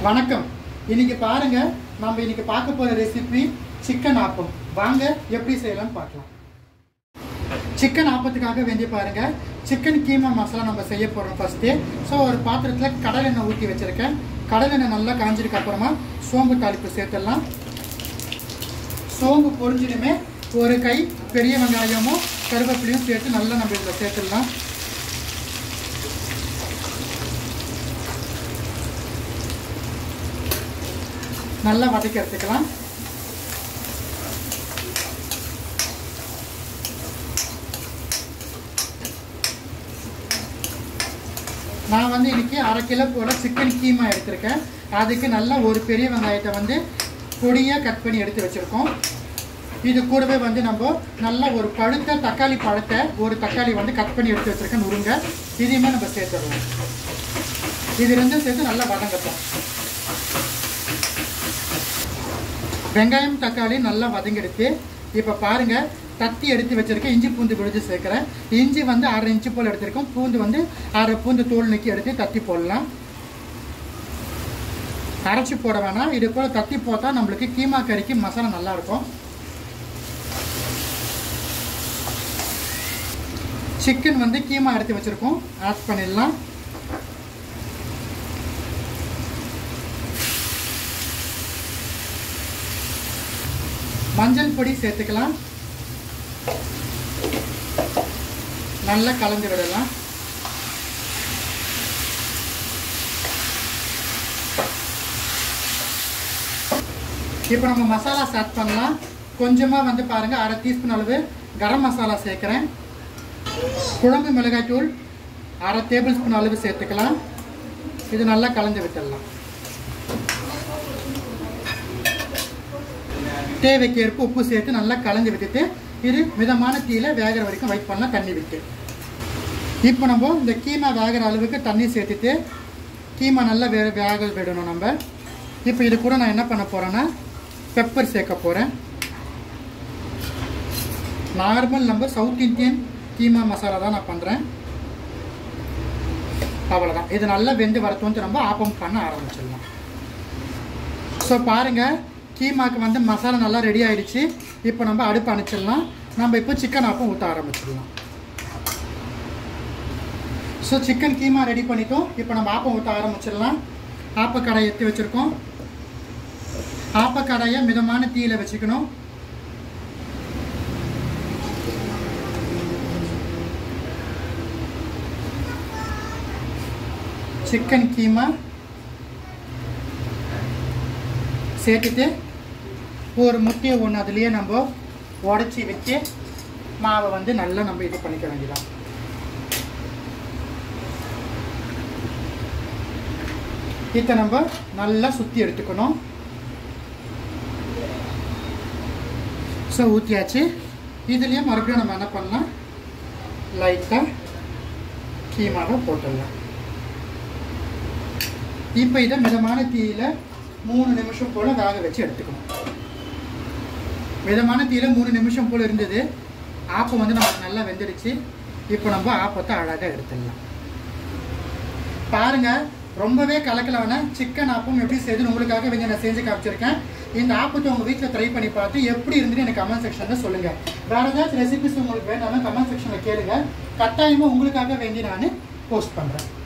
வணக்கம் இன்னைக்கு பாருங்க நம்ம இன்னைக்கு பார்க்க போற ரெசிபி சிக்கன் ஆப்பம் வாங்க எப்படி செய்யலாம்னு பார்க்கலாம் சிக்கன் ஆப்பத்துக்காக வேண்டி பாருங்க சிக்கன் கீமா மசாலா நம்ம செய்ய போறோம் ஃபர்ஸ்ட் ஸோ ஒரு பாத்திரத்துல கடல் எண்ணெய் ஊற்றி வச்சிருக்கேன் கடல் எண்ணெய் நல்லா காஞ்சதுக்கு அப்புறமா சோம்பு தாளிப்பு சேர்த்துடலாம் சோம்பு பொரிஞ்சதுமே ஒரு கை பெரிய வெங்காயமும் கருவேப்பிலையும் சேர்த்து நல்லா நம்ம இதில் சேர்த்துடலாம் நல்லா வதக்கி எடுத்துக்கலாம் நான் வந்து இன்னைக்கு அரை கிலோ போல சிக்கன் கீமா எடுத்திருக்கேன் அதுக்கு நல்லா ஒரு பெரிய வெங்காயத்தை வந்து பொடியாக கட் பண்ணி எடுத்து வச்சுருக்கோம் இது கூடவே வந்து நம்ம நல்லா ஒரு பழுத்த தக்காளி பழத்தை ஒரு தக்காளி வந்து கட் பண்ணி எடுத்து வச்சுருக்கேன் நுருங்க இதையுமே நம்ம சேர்த்துடலாம் இது ரெண்டும் சேர்த்து நல்லா வதங்கட்டும் வெங்காயம் தக்காளி நல்லா வதங்கெடுத்து இப்போ பாருங்க தத்தி எடுத்து வச்சிருக்கேன் இஞ்சி பூண்டு விழுது சேர்க்குறேன் இஞ்சி வந்து அரை இன்ச்சு போல் எடுத்திருக்கோம் பூண்டு வந்து அரை பூண்டு தோல் நீக்கி எடுத்து தத்தி போடலாம் அரைச்சி போட வேணாம் இது போல் தத்தி போட்டால் நம்மளுக்கு கீமா கறிக்கு மசாலா நல்லா இருக்கும் சிக்கன் வந்து கீமா எடுத்து வச்சிருக்கோம் ஆட் பண்ணிடலாம் மஞ்சள் பொடி சேர்த்துக்கலாம் நல்லா கலந்து விடலாம் இப்போ நம்ம மசாலா ஸ்டார்ட் பண்ணலாம் கொஞ்சமாக வந்து பாருங்கள் அரை டீஸ்பூன் அளவு கரம் மசாலா சேர்க்குறேன் குழம்பு மிளகாய் தூள் அரை டேபிள் ஸ்பூன் அளவு சேர்த்துக்கலாம் இது நல்லா கலந்து விட்டுடலாம் தேவைக்கு ஏற்ப உப்பு சேர்த்து நல்லா கலந்து விட்டுட்டு இது மிதமான தீயில வேகிற வரைக்கும் வெயிட் பண்ணலாம் தண்ணி விட்டு இப்போ நம்ம இந்த கீமா வேகிற அளவுக்கு தண்ணி சேர்த்துட்டு கீமா நல்லா வே வேக விடணும் நம்ம இப்போ இது கூட நான் என்ன பண்ண போகிறேன்னா பெப்பர் சேர்க்க போகிறேன் நார்மல் நம்ம சவுத் இந்தியன் கீமா மசாலா தான் நான் பண்ணுறேன் அவ்வளோதான் இது நல்லா வெந்து வரத்தும் நம்ம ஆப்பம் பண்ண ஆரம்பிச்சிடலாம் ஸோ பாருங்கள் கீமாக்கு வந்து மசாலா நல்லா ரெடி ஆயிடுச்சு இப்போ நம்ம அடுப்பு அணைச்சிடலாம் நம்ம இப்போ சிக்கன் ஆப்பம் ஊற்ற ஆரம்பிச்சிடலாம் ஸோ சிக்கன் கீமா ரெடி பண்ணிட்டோம் இப்போ நம்ம ஆப்பம் ஊற்ற ஆரம்பிச்சிடலாம் ஆப்பக்கடாய் எடுத்து வச்சுருக்கோம் ஆப்பக்கடாயை மிதமான தீயில வச்சுக்கணும் சிக்கன் கீமா சேர்த்துட்டு ஒரு முட்டையை ஒன்று அதுலேயே நம்ம உடச்சி வச்சு மாவை வந்து நல்லா நம்ம இது பண்ணிக்க வேண்டியதான் இதை நம்ம நல்லா சுற்றி எடுத்துக்கணும் ஸோ ஊற்றியாச்சு இதுலேயே மறுபடியும் நம்ம என்ன பண்ணலாம் லைட்டாக கீமாவை போட்டுடலாம் இப்போ இதை மிதமான தீயில மூணு நிமிஷம் போல் வேக வச்சு எடுத்துக்கணும் மிதமான தீயில மூணு நிமிஷம் போல் இருந்தது ஆப்பம் வந்து நமக்கு நல்லா வெந்துடுச்சு இப்போ நம்ம ஆப்பத்தை அழகாக எடுத்துடலாம் பாருங்க ரொம்பவே கலக்கலான சிக்கன் ஆப்பம் எப்படி செய்யுதுன்னு உங்களுக்காக வந்து நான் செஞ்சு காமிச்சிருக்கேன் இந்த ஆப்பத்தை உங்கள் வீட்டில் ட்ரை பண்ணி பார்த்து எப்படி இருந்துன்னு எனக்கு கமெண்ட் செக்ஷனில் சொல்லுங்கள் வேறு ஏதாச்சும் ரெசிபிஸ் உங்களுக்கு வேணாலும் கமெண்ட் செக்ஷனில் கேளுங்க கட்டாயமாக உங்களுக்காக வேண்டி நான் போஸ்ட் பண்ணுறேன்